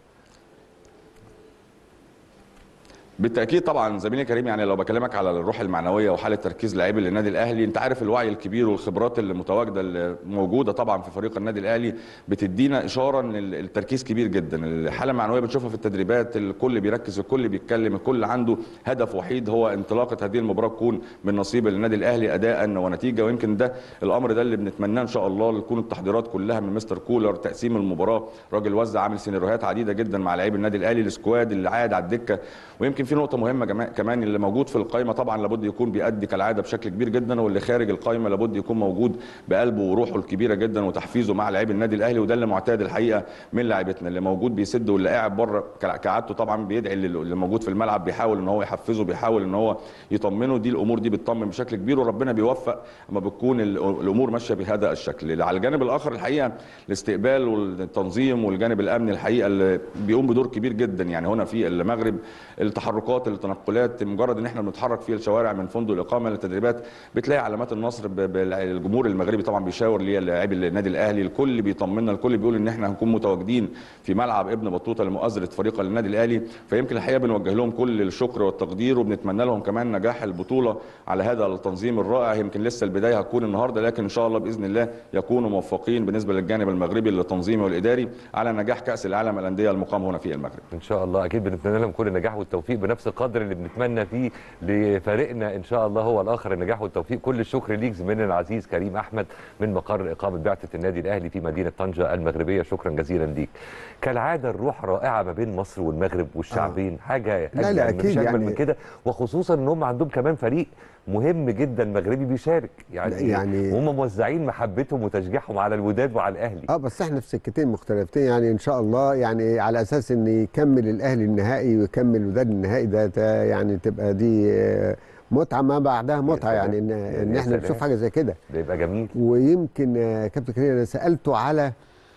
بالتاكيد طبعا زميلي كريم يعني لو بكلمك على الروح المعنويه وحاله تركيز لاعبي النادي الاهلي انت عارف الوعي الكبير والخبرات اللي متواجده اللي موجوده طبعا في فريق النادي الاهلي بتدينا اشاره ان ال- التركيز كبير جدا الحاله المعنويه بنشوفها في التدريبات الكل بيركز الكل بيتكلم الكل عنده هدف وحيد هو انطلاقه هذه المباراه تكون من نصيب النادي الاهلي اداء ونتيجه ويمكن ده الامر ده اللي بنتمناه ان شاء الله تكون التحضيرات كلها من مستر كولر تقسيم المباراه راجل وزع عامل سيناريوهات عديده جدا مع لاعبي النادي الاهلي السكواد اللي قاعد على الدكه ويمكن في نقطه مهمه جما- كمان اللي موجود في القائمه طبعا لابد يكون بيأدي كالعاده بشكل كبير جدا واللي خارج القائمه لابد يكون موجود بقلبه وروحه الكبيره جدا وتحفيزه مع لاعبي النادي الاهلي وده اللي معتاد الحقيقه من لاعبتنا اللي موجود بيسد واللي قاعد بره كع- كعادته طبعا بيدعي لل- اللي موجود في الملعب بيحاول ان هو يحفزه بيحاول ان هو يطمنه دي الامور دي بتطمن بشكل كبير وربنا بيوفق اما بتكون ال- الامور ماشيه بهذا الشكل على الجانب الاخر الحقيقه الاستقبال والتنظيم والجانب الامني الحقيقه اللي بيقوم بدور كبير جدا يعني هنا في المغرب التحركات التنقلات مجرد ان احنا بنتحرك في الشوارع من فندق الاقامه للتدريبات بتلاقي علامات النصر ب- بالجمهور المغربي طبعا بيشاور لي لاعبي النادي الاهلي الكل بيطمنا الكل بيقول ان احنا هنكون متواجدين في ملعب ابن بطوطه لمؤازره فريق النادي الاهلي فيمكن الحقيقه بنوجه لهم كل الشكر والتقدير وبنتمنى لهم كمان نجاح البطوله على هذا التنظيم الرائع يمكن لسه البدايه هتكون النهارده لكن ان شاء الله باذن الله يكونوا موفقين بالنسبه للجانب المغربي للتنظيمي والاداري على نجاح كاس العالم الانديه المقام هنا في المغرب ان شاء الله اكيد بنتمنى لهم كل النجاح والتوفيق بنفس القدر اللي بنتمنى فيه لفريقنا ان شاء الله هو الاخر النجاح والتوفيق كل الشكر ليك زميلنا العزيز كريم احمد من مقر اقامه بعثه النادي الاهلي في مدينه طنجه المغربيه شكرا جزيلا ليك كالعاده الروح رائعه ما بين مصر والمغرب والشعبين آه. حاجه لا، أجمل أكيد مفيش اجمل يعني- من كده وخصوصا ان هم عندهم كمان فريق مهم جدا مغربي بيشارك يعني لا، يعني- هم موزعين محبتهم وتشجيعهم على الوداد وعلى الاهلي اه بس احنا في سكتين مختلفتين يعني ان شاء الله يعني على اساس ان يكمل الاهلي النهائي ويكمل وداد النهائي ده, ده يعني تبقى دي آه، متعه ما بعدها متعه سلام. يعني ان, يا إن احنا سلام. نشوف حاجه زي كده ده يبقى جميل ويمكن آه، كابتن كريم انا سالته على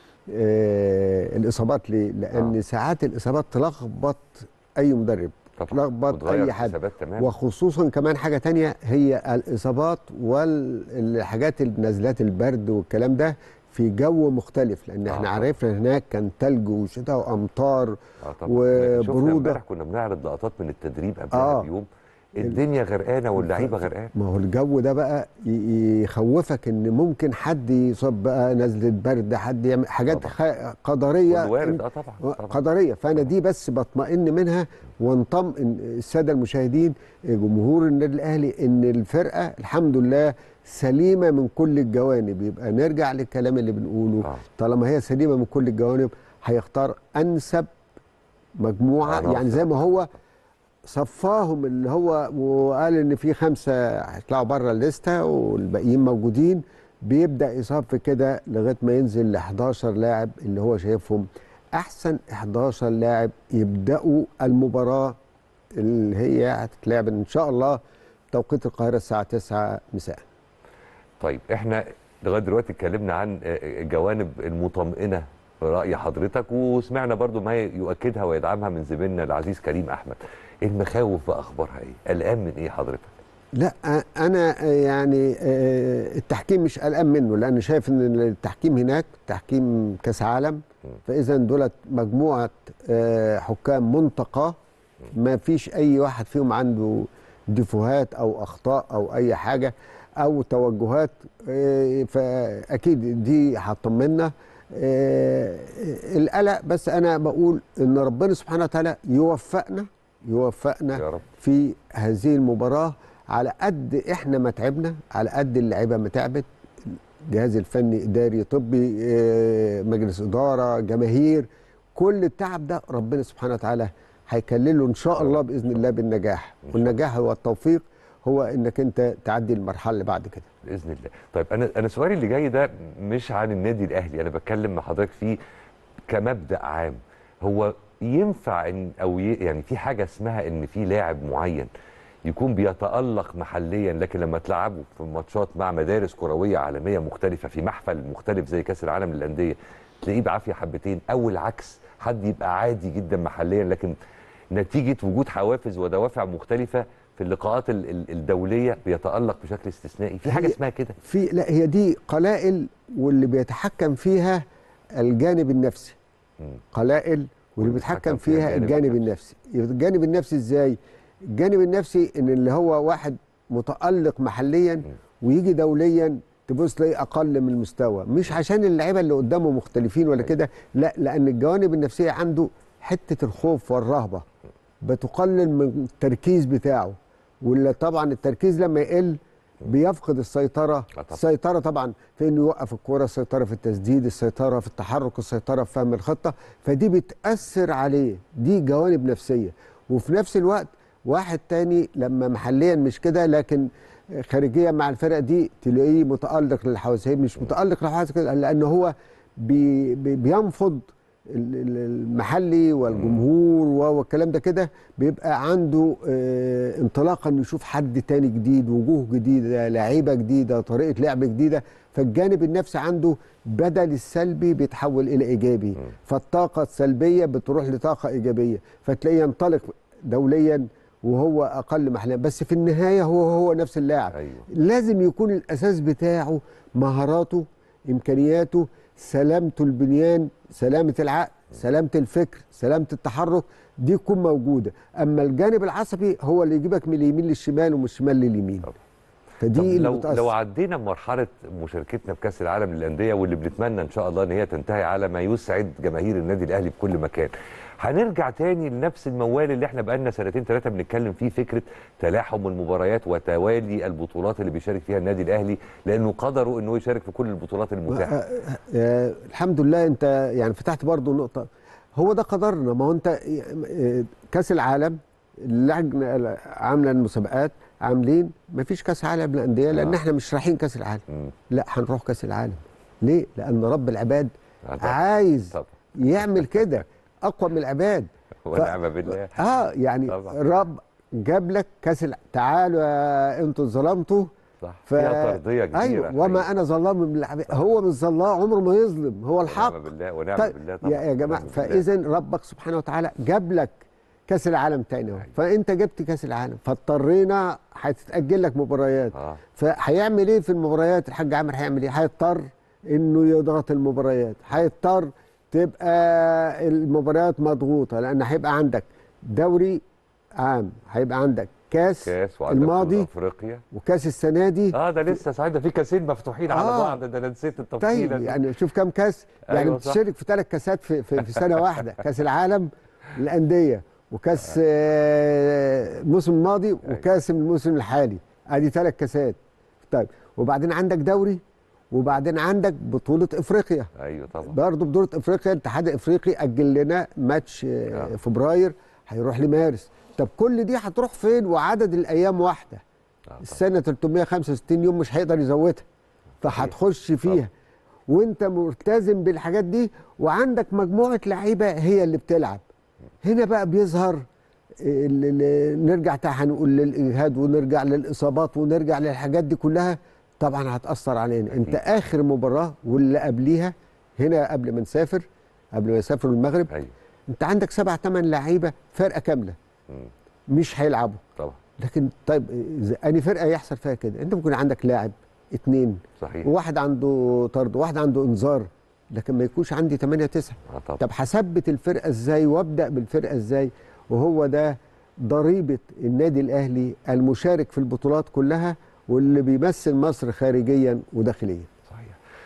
آه، الاصابات ليه؟ لان آه. ساعات الاصابات تلخبط اي مدرب طبعا تلخبط وتغير اي حد الحسابات تماما وخصوصا كمان حاجه تانية هي الاصابات والحاجات نزلات البرد والكلام ده في جو مختلف لان آه احنا طبعا. عرفنا هناك كان تلج وشتاء وامطار اه طبعا وبرودة. شفنا امبارح كنا بنعرض لقطات من التدريب قبلها آه. بيوم الدنيا غرقانه واللعيبه غرقانه ما هو الجو ده بقى ي- يخوفك ان ممكن حد يصاب بقى نزله برد حد يعمل حاجات طبعا. خ- قدريه كله وارد اه طبعا طبعا قدريه فانا دي بس بطمئن منها وانطمئن الساده المشاهدين جمهور النادي الاهلي ان الفرقه الحمد لله سليمه من كل الجوانب يبقى نرجع للكلام اللي بنقوله آه. طالما هي سليمه من كل الجوانب هيختار انسب مجموعه عناصر. يعني زي ما هو صفاهم اللي هو وقال ان في خمسه هيطلعوا بره الليسته والباقيين موجودين بيبدا يصفي كده لغايه ما ينزل ل 11 لاعب اللي هو شايفهم احسن 11 لاعب يبداوا المباراه اللي هي هتتلعب ان شاء الله توقيت القاهره الساعه 9 مساء طيب احنا لغايه دلوقتي اتكلمنا عن آه، الجوانب المطمئنه في راي حضرتك وسمعنا برضو ما يؤكدها ويدعمها من زميلنا العزيز كريم احمد المخاوف باخبارها ايه قلقان من ايه حضرتك لا أ- انا يعني آه، التحكيم مش قلقان منه لان شايف ان التحكيم هناك تحكيم كاس عالم فاذا دولت مجموعه آه، حكام منتقاه ما فيش اي واحد فيهم عنده ديفوهات او اخطاء او اي حاجه او توجهات آه، فاكيد دي هتطمنا آه، القلق بس انا بقول ان ربنا سبحانه وتعالى يوفقنا يوفقنا يا رب في هذه المباراه على قد احنا ما تعبنا على قد اللعيبه ما تعبت الجهاز الفني اداري طبي آه، مجلس اداره جماهير كل التعب ده ربنا سبحانه وتعالى هيكلله ان شاء الله باذن الله بالنجاح والنجاح هو التوفيق هو انك انت تعدي المرحله اللي بعد كده باذن الله طيب انا انا سؤالي اللي جاي ده مش عن النادي الاهلي انا بتكلم مع حضرتك فيه كمبدا عام هو ينفع ان او ي... يعني في حاجه اسمها ان في لاعب معين يكون بيتالق محليا لكن لما تلعبه في ماتشات مع مدارس كرويه عالميه مختلفه في محفل مختلف زي كاس العالم للانديه تلاقيه بعافيه حبتين او العكس حد يبقى عادي جدا محليا لكن نتيجه وجود حوافز ودوافع مختلفه في اللقاءات ال- ال- الدوليه بيتالق بشكل استثنائي في حاجه هي- اسمها كده في لا هي دي قلائل واللي بيتحكم فيها الجانب النفسي مم. قلائل واللي بيتحكم فيها الجانب النفسي الجانب النفسي ازاي الجانب النفسي ان اللي هو واحد متألق محليا ويجي دوليا تبص تلاقيه اقل من المستوى مش عشان اللعيبه اللي قدامه مختلفين ولا كده لا لان الجوانب النفسيه عنده حته الخوف والرهبه بتقلل من التركيز بتاعه ولا طبعا التركيز لما يقل بيفقد السيطره طبعا. السيطره طبعا في انه يوقف الكوره السيطره في التسديد السيطره في التحرك السيطره في فهم الخطه فدي بتاثر عليه دي جوانب نفسيه وفي نفس الوقت واحد تاني لما محليا مش كده لكن خارجيا مع الفرق دي تلاقيه متالق للحوادث هي مش متالق للحوادث كده لان هو بي بي بينفض ال- ال- المحلي والجمهور و- والكلام ده كده بيبقى عنده آه، انطلاقه انه يشوف حد تاني جديد وجوه جديده لعيبه جديده طريقه لعب جديده فالجانب النفسي عنده بدل السلبي بيتحول الى ايجابي فالطاقه السلبيه بتروح لطاقه ايجابيه فتلاقيه ينطلق دوليا وهو اقل محليا بس في النهايه هو هو نفس اللاعب ايوه لازم يكون الاساس بتاعه مهاراته امكانياته سلامته البنيان سلامه العقل سلامه الفكر سلامه التحرك دي تكون موجوده اما الجانب العصبي هو اللي يجيبك من اليمين للشمال ومن الشمال لليمين طبعا. فدي طب اللي لو بتأثر. لو عدينا مرحله مشاركتنا في كاس العالم للانديه واللي بنتمنى ان شاء الله ان هي تنتهي على ما يسعد جماهير النادي الاهلي في كل مكان هنرجع تاني لنفس الموال اللي احنا بقالنا سنتين ثلاثه بنتكلم فيه فكره تلاحم المباريات وتوالي البطولات اللي بيشارك فيها النادي الاهلي لانه قدره انه يشارك في كل البطولات المتاحه آه، آه، الحمد لله انت يعني فتحت برضو نقطه هو ده قدرنا ما هو انت آه، كاس العالم اللجنه عامله المسابقات عاملين ما فيش كاس عالم للانديه لان آه. احنا مش رايحين كاس العالم مم. لا هنروح كاس العالم ليه لان رب العباد آه طبعا. عايز طبعا يعمل كده اقوى من العباد ونعم بالله اه يعني طبعا. رب جاب لك كاس الع... تعالوا يا انتوا ظلمتوا صح ف... فيها ترضيه كبيره ايوه حقيقي. وما انا ظلام من العباد هو مش ظلام عمره ما يظلم هو الحق ونعم بالله ونعم طيب بالله طبعا يا, يا جماعه ونعم بالله. فاذا ربك سبحانه وتعالى جاب لك كاس العالم تاني اهو فانت جبت كاس العالم فاضطرينا هتتاجل لك مباريات اه فهيعمل ايه في المباريات الحاج عامر هيعمل ايه هيضطر انه يضغط المباريات هيضطر تبقى المباريات مضغوطه لان هيبقى عندك دوري عام هيبقى عندك كاس, كاس وعندك الماضي بطولة افريقيا وكاس السنه دي اه ده لسه صحيح ده في كاسين مفتوحين على آه. بعض ده انا نسيت التفصيله طيب دي. يعني شوف كام كاس يعني أيوة صح. بتشارك في ثلاث كاسات في, في, في سنه واحده كاس العالم للانديه وكاس آه، الموسم الماضي وكاس الموسم الحالي ادي ثلاث كاسات طيب وبعدين عندك دوري وبعدين عندك بطوله افريقيا ايوه طبعا برضه بطوله افريقيا الاتحاد الافريقي اجل لنا ماتش آه، آه. فبراير هيروح لمارس طب كل دي هتروح فين وعدد الايام واحده آه طبعا. السنه 365 يوم مش هيقدر يزودها فهتخش فيها وانت ملتزم بالحاجات دي وعندك مجموعه لعيبه هي اللي بتلعب هنا بقى بيظهر ال- ال- نرجع تا هنقول للاجهاد ونرجع للاصابات ونرجع للحاجات دي كلها طبعا هتاثر علينا انت اخر مباراه واللي قبليها هنا قبل ما نسافر قبل ما نسافر المغرب ايوه انت عندك سبع ثمان لعيبه فرقه كامله مم. مش هيلعبوا طبعا لكن طيب إذا اني فرقه يحصل فيها كده انت ممكن عندك لاعب اتنين صحيح وواحد عنده طرد وواحد عنده انذار لكن ما يكونش عندي 8 9 اه طبعا طب هثبت الفرقه ازاي وابدا بالفرقه ازاي وهو ده ضريبه النادي الاهلي المشارك في البطولات كلها واللي بيمثل مصر خارجيا وداخليا صحيح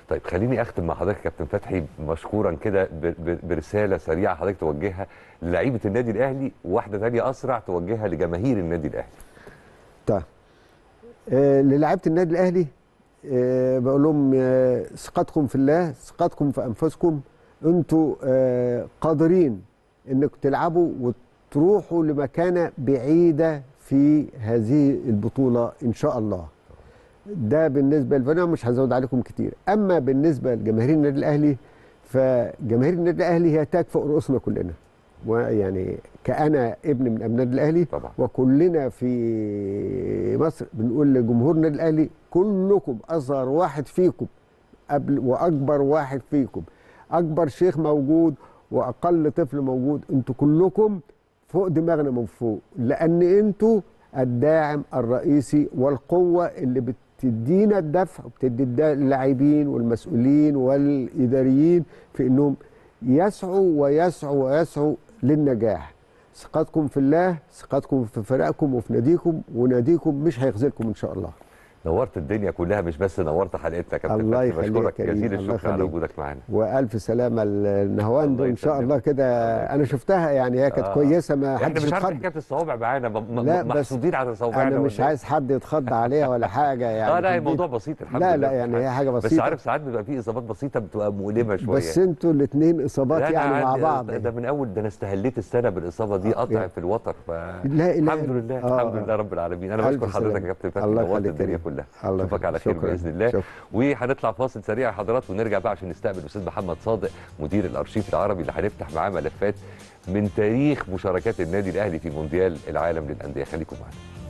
طيب خليني اختم مع حضرتك يا كابتن فتحي مشكورا كده ب- ب- برساله سريعه حضرتك توجهها للعيبه النادي الاهلي وواحده ثانيه اسرع توجهها لجماهير النادي الاهلي طيب آه للاعيبه النادي الاهلي آه بقول لهم آه ثقتكم في الله ثقتكم في انفسكم انتوا آه قادرين انكم تلعبوا وتروحوا لمكانه بعيده في هذه البطوله ان شاء الله ده بالنسبه لنا مش هزود عليكم كتير اما بالنسبه لجماهير النادي الاهلي فجماهير النادي الاهلي هي تكفئ رؤوسنا كلنا ويعني كأنا ابن من ابناء النادي الاهلي طبعا. وكلنا في مصر بنقول لجمهور النادي الاهلي كلكم اصغر واحد فيكم قبل واكبر واحد فيكم اكبر شيخ موجود واقل طفل موجود انتوا كلكم فوق دماغنا من فوق لان انتوا الداعم الرئيسي والقوه اللي بتدينا الدفع وبتدي الد- اللاعبين والمسؤولين والاداريين في انهم يسعوا ويسعوا ويسعوا للنجاح ثقتكم في الله ثقتكم في فرقكم وفي ناديكم وناديكم مش هيخذلكم ان شاء الله نورت الدنيا كلها مش بس نورت حلقتنا يا كابتن الله فتحي يخليك يا بشكرك كريم، جزيل الله الشكر على يخليك. وجودك معانا والف سلامه النهوان الله ان شاء يسلمك. الله كده انا شفتها يعني هي كانت آه. كويسه ما احنا حدش مش عارف يتخض حكايه الصوابع معانا م- م- لا، بس محسودين على صوابعنا انا مش ولا إيه؟ عايز حد يتخض عليها ولا حاجه يعني اه في لا البيت. الموضوع بسيط الحمد لا لله لا يعني هي حاجه بس بسيطه عارف ساعات بيبقى في اصابات بسيطه بتبقى مؤلمه شويه بس انتوا الاثنين اصابات لا، أنا يعني مع عندي- بعض ده من اول ده انا استهليت السنه بالاصابه دي قطع يعني. في الوتر ف لا إله الحمد إلا- لله آه، الحمد آه. لله رب العالمين انا ألف بشكر حضرتك سلامة. يا كابتن فتحي الله نورت يخليك الدنيا يا كلها الله اشوفك على يخليك. خير شكراً. باذن الله شكراً. وهنطلع فاصل سريع يا حضرات ونرجع بقى عشان نستقبل الاستاذ محمد صادق مدير الارشيف العربي اللي هنفتح معاه ملفات من تاريخ مشاركات النادي الاهلي في مونديال العالم للانديه خليكم معانا